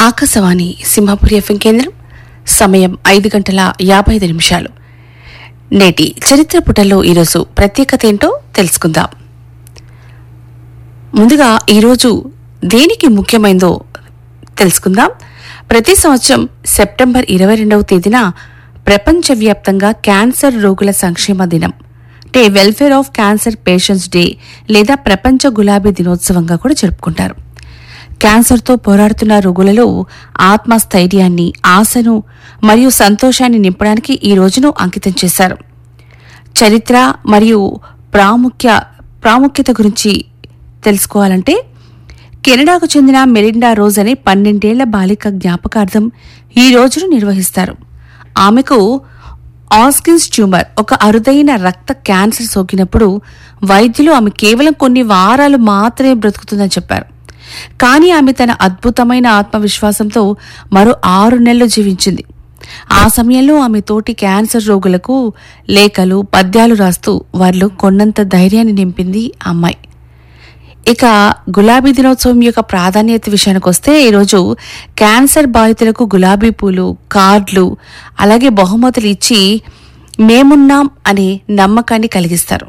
Akashvani Simhapuri FM కేంద్రం సమయం ఐదు గంటల యాభై ఐదు నిమిషాలు నేటి చరిత్ర పుటల్లో ఈరోజు ప్రత్యేకత ఏంటో తెలుసుకుందాం ముందుగా ఈరోజు దేనికి ముఖ్యమైందో తెలుసుకుందాం ప్రతి సంవత్సరం సెప్టెంబర్ ఇరవై రెండవ తేదీన ప్రపంచవ్యాప్తంగా క్యాన్సర్ రోగుల సంక్షేమ దినం అంటే welfare of cancer patients day లేదా ప్రపంచ గులాబీ దినోత్సవంగా కూడా జరుపుకుంటారు క్యాన్సర్తో పోరాడుతున్న రోగులలో ఆత్మస్థైర్యాన్ని ఆశను మరియు సంతోషాన్ని నింపడానికి ఈ రోజును అంకితం చేశారు చరిత్ర మరియు ప్రాముఖ్య ప్రాముఖ్యత గురించి తెలుసుకోవాలంటే కెనడాకు చెందిన మెలిండా రోజ్ అనే పన్నెండేళ్ల బాలిక జ్ఞాపకార్థం ఈ రోజును నిర్వహిస్తారు ఆమెకు ఆస్కిన్స్ ట్యూమర్ ఒక అరుదైన రక్త క్యాన్సర్ సోకినప్పుడు వైద్యులు ఆమె కేవలం కొన్ని వారాలు మాత్రమే బ్రతుకుతుందని చెప్పారు కానీ ఆమె తన అద్భుతమైన ఆత్మవిశ్వాసంతో మరో ఆరు నెలలు జీవించింది ఆ సమయంలో ఆమె తోటి క్యాన్సర్ రోగులకు లేఖలు పద్యాలు రాస్తూ వారిలో కొన్నంత ధైర్యాన్ని నింపింది ఆ అమ్మాయి ఇక గులాబీ దినోత్సవం యొక్క ప్రాధాన్యత విషయానికి వస్తే ఈరోజు క్యాన్సర్ బాధితులకు గులాబీ పూలు కార్డులు అలాగే బహుమతులు ఇచ్చి మేమున్నాం అనే నమ్మకాన్ని కలిగిస్తారు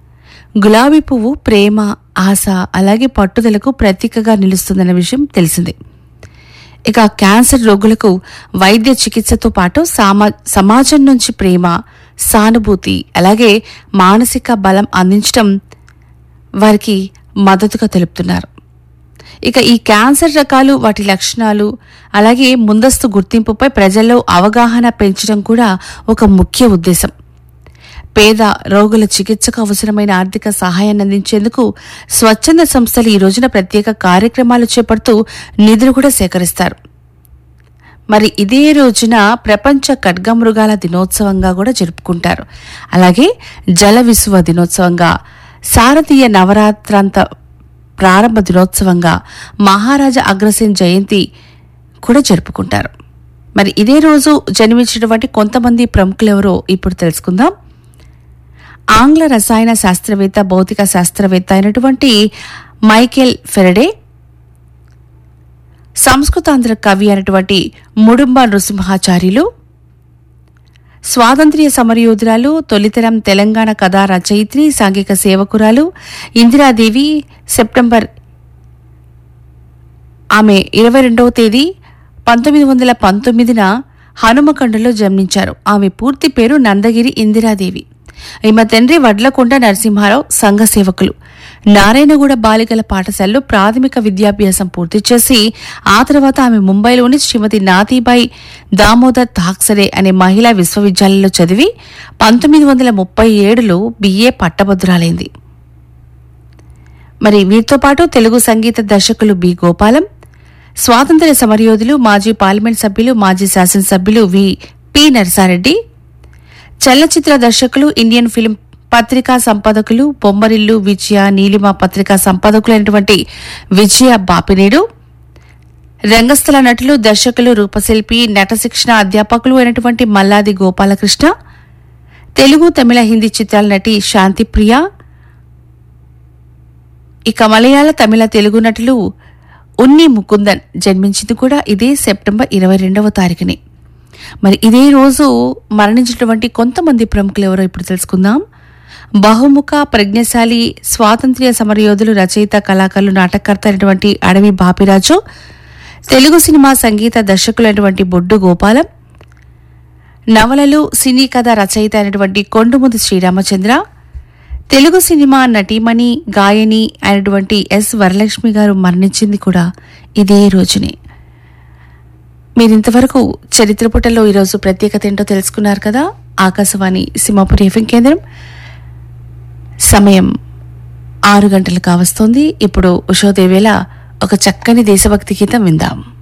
గులాబీ పువ్వు ప్రేమ ఆశ అలాగే పట్టుదలకు ప్రతీకగా నిలుస్తుందన్న విషయం తెలిసిందే ఇక క్యాన్సర్ రోగులకు వైద్య చికిత్సతో పాటు సామా సమాజం నుంచి ప్రేమ సానుభూతి అలాగే మానసిక బలం అందించడం వారికి మద్దతుగా తెలుపుతున్నారు ఇక ఈ క్యాన్సర్ రకాలు వాటి లక్షణాలు అలాగే ముందస్తు గుర్తింపుపై ప్రజల్లో అవగాహన పెంచడం కూడా ఒక ముఖ్య ఉద్దేశం పేద రోగుల చికిత్సకు అవసరమైన ఆర్థిక సహాయాన్ని అందించేందుకు స్వచ్ఛంద సంస్థలు ఈ రోజున ప్రత్యేక కార్యక్రమాలు చేపడుతూ నిధులు కూడా సేకరిస్తారు మరి ఇదే రోజున ప్రపంచ ఖడ్గమృగాల దినోత్సవంగా కూడా జరుపుకుంటారు అలాగే జల విసువ దినోత్సవంగా శారదీయ నవరాత్రాంత ప్రారంభ దినోత్సవంగా మహారాజా అగ్రసేన్ జయంతి కూడా జరుపుకుంటారు మరి ఇదే రోజు జన్మించినటువంటి కొంతమంది ప్రముఖులెవరో ఇప్పుడు తెలుసుకుందాం ఆంగ్ల రసాయన శాస్త్రవేత్త భౌతిక శాస్త్రవేత్త అయినటువంటి మైకేల్ ఫెరడే సంస్కృతాంధ్ర కవి అయినటువంటి ముడుంబ నృసింహాచార్యులు స్వాతంత్ర్య సమరయోధురాలు తొలితరం తెలంగాణ కథా రచయిత్రి సాంఘిక సేవకురాలు ఇందిరాదేవి సెప్టెంబర్ ఆమె ఇరవై రెండవ తేదీ పంతొమ్మిది వందల పంతొమ్మిదిన హనుమకొండలో జన్మించారు ఆమె పూర్తి పేరు నందగిరి ఇందిరాదేవి ఈమె తండ్రి వడ్లకొండ నరసింహారావు సంఘ సేవకులు నారాయణగూడ బాలికల పాఠశాలలో ప్రాథమిక విద్యాభ్యాసం పూర్తి చేసి ఆ తర్వాత ఆమె ముంబైలోని శ్రీమతి నాథీబాయి దామోదర్ థాక్సరే అనే మహిళా విశ్వవిద్యాలయంలో చదివి పంతొమ్మిది వందల ముప్పై ఏడులో బిఏ పట్టభద్రాలైంది మరి వీరితో పాటు తెలుగు సంగీత దర్శకులు బి గోపాలం స్వాతంత్ర్య సమరయోధులు మాజీ పార్లమెంట్ సభ్యులు మాజీ శాసనసభ్యులు వి పి నరసారెడ్డి చలనచిత్ర దర్శకులు ఇండియన్ ఫిల్మ్ పత్రికా సంపాదకులు బొమ్మరిల్లు విజయ నీలిమ పత్రికా సంపాదకులైనటువంటి విజయ బాపినేడు రంగస్థల నటులు దర్శకులు రూపశిల్పి నట శిక్షణ అధ్యాపకులు అయినటువంటి మల్లాది గోపాలకృష్ణ తెలుగు తమిళ హిందీ చిత్రాల నటి శాంతిప్రియ ఇక మలయాళ తమిళ తెలుగు నటులు ఉన్ని ముకుందన్ జన్మించింది కూడా ఇదే సెప్టెంబర్ ఇరవై రెండవ తారీఖుని మరి ఇదే రోజు మరణించినటువంటి కొంతమంది ప్రముఖులు ఎవరో ఇప్పుడు తెలుసుకుందాం బహుముఖ ప్రజ్ఞశాలి స్వాతంత్ర్య సమరయోధులు రచయిత కళాకారులు నాటకర్త అయినటువంటి అడవి బాపిరాజు తెలుగు సినిమా సంగీత దర్శకులైనటువంటి బొడ్డు గోపాలం నవలలు సినీ కథ రచయిత అయినటువంటి కొండుముది శ్రీరామచంద్ర తెలుగు సినిమా నటీమణి గాయని అయినటువంటి ఎస్ వరలక్ష్మి గారు మరణించింది కూడా ఇదే రోజునే మీరింతవరకు చరిత్ర పుటలో ఈరోజు ప్రత్యేకత ఏంటో తెలుసుకున్నారు కదా ఆకాశవాణి సింహాపురి ఎఫ్ఎం కేంద్రం సమయం ఆరు గంటలు కావస్తోంది ఇప్పుడు ఉషోదేవేళ ఒక చక్కని దేశభక్తి గీతం విందాం